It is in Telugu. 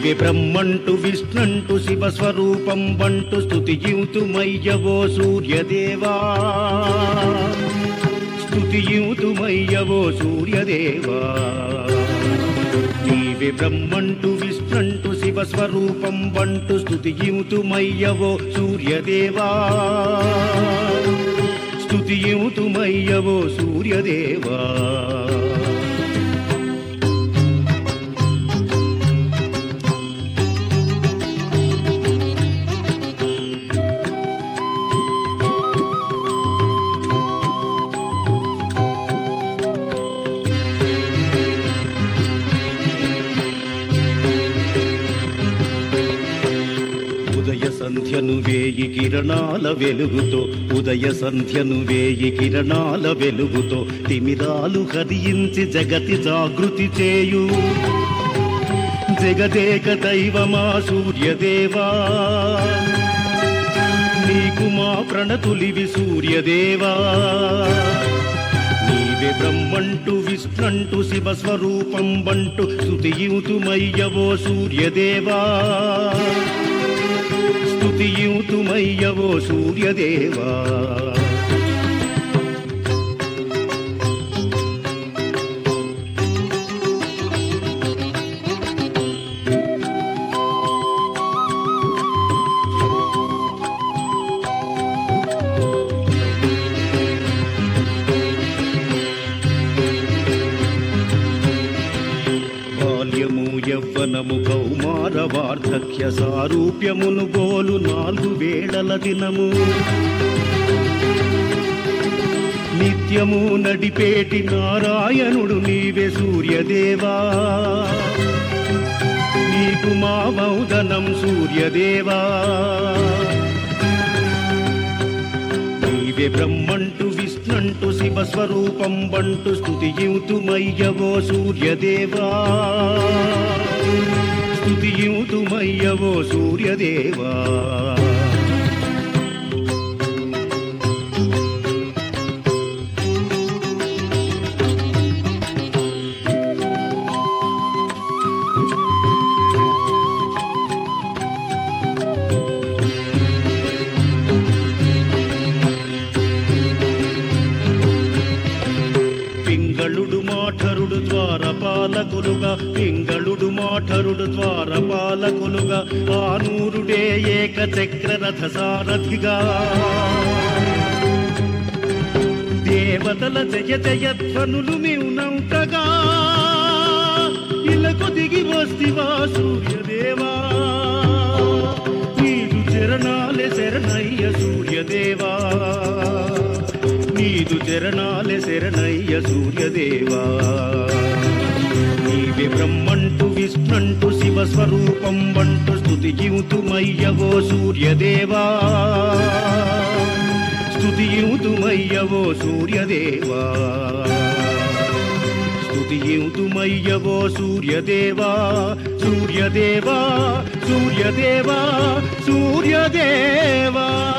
నీవే బ్రహ్మంటు విష్ణంటు శివ స్వరూపం బంటు స్తుతియుతుమయ్యవో సూర్యదేవా స్తుతియుతుమయ్యవో సూర్యదేవా నీవే బ్రహ్మంటు విష్ణంటు శివ స్వరూపం బంటు స్తుతియుతుమయ్యవో సూర్యదేవా స్తుతియుతుమయ్యవో సూర్యదేవా ఉదయ సంధ్యను వేయి కిరణాల వెలుగుతో ఉదయ సంధ్యను వేయి కిరణాల వెలుగుతో తిమిరాలు కదియించి జగతి జాగృతి చేయు జగదేక దైవమా సూర్యదేవా నీకు మా ప్రణతులివి సూర్యదేవా నీవే బ్రహ్మంటు విష్ణంటు శివ స్వరూపం బంటు స్తుతియుతుమయ్యవో సూర్యదేవా స్తుతియుతుమయ్యవో సూర్యదేవా బాల్యము యవ్వనము కౌమార వార్ధక్య సారూప్యమును గోలు నాలుగు వేళల దినము నిత్యము నడిపేటి నారాయణుడు నీవే సూర్యదేవా నీకు మా మౌదనం సూర్యదేవా నీవే బ్రహ్మంటు విష్ణంటు శివ స్వరూపం బంటు స్తుతియుతుమయ్యవో సూర్యదేవా స్తుతియుతుమయ్యవో సూర్యదేవా పింగళుడు మాఠరుడు ద్వారపాలకులుగా పింగళుడు మాఠరుడు ద్వారపాలకులుగా ఆనూరుడే ఏక చక్ర రథ సారథిగా దేవతల జయ జయధ్వనులు మివునంతగా ఇలకు దిగి వస్తివా సూర్యదేవా నీదు చరణాలే శరణయ్య సూర్యదేవా నీదు చరణాలే శరణయ్య సూర్యదేవా నీవే బ్రహ్మంటు విష్ణంటు శివ స్వరూపం వంటు స్తుతియుతుమయ్యవో సూర్యదేవా స్తుతియుతుమయ్యవో సూర్యదేవా స్తుతియుతుమయ్యవో సూర్యదేవా సూర్యదేవా సూర్యదేవా సూర్యదేవా